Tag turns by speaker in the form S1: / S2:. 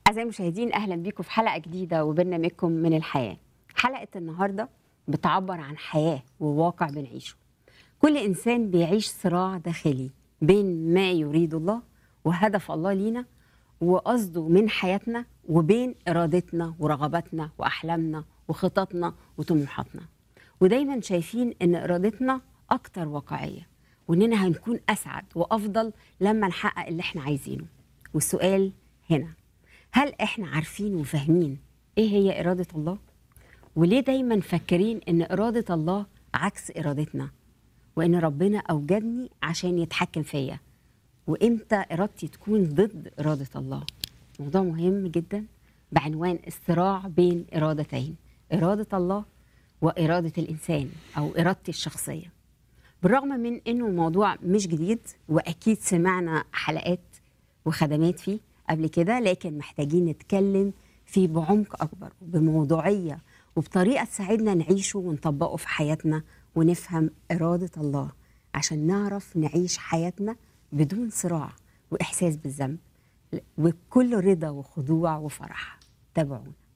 S1: أعزائي المشاهدين أهلا بيكم في حلقة جديدة وبرنامجكم من الحياة حلقة النهاردة بتعبر عن حياة وواقع بنعيشه كل إنسان بيعيش صراع داخلي بين ما يريد الله وهدف الله لينا وقصده من حياتنا وبين إرادتنا ورغباتنا وأحلامنا وخططنا وطموحاتنا ودايما شايفين إن إرادتنا أكتر واقعية وإننا هنكون أسعد وأفضل لما نحقق اللي إحنا عايزينه والسؤال هنا هل احنا عارفين وفاهمين ايه هي اراده الله وليه دايما فاكرين ان اراده الله عكس ارادتنا وان ربنا اوجدني عشان يتحكم فيا وامتى ارادتي تكون ضد اراده الله موضوع مهم جدا بعنوان الصراع بين ارادتين اراده الله واراده الانسان او ارادتي الشخصيه بالرغم من انه موضوع مش جديد واكيد سمعنا حلقات وخدمات فيه قبل كده لكن محتاجين نتكلم فيه بعمق اكبر وبموضوعيه وبطريقه تساعدنا نعيشه ونطبقه في حياتنا ونفهم اراده الله عشان نعرف نعيش حياتنا بدون صراع واحساس بالذنب وبكل رضا وخضوع وفرح تابعونا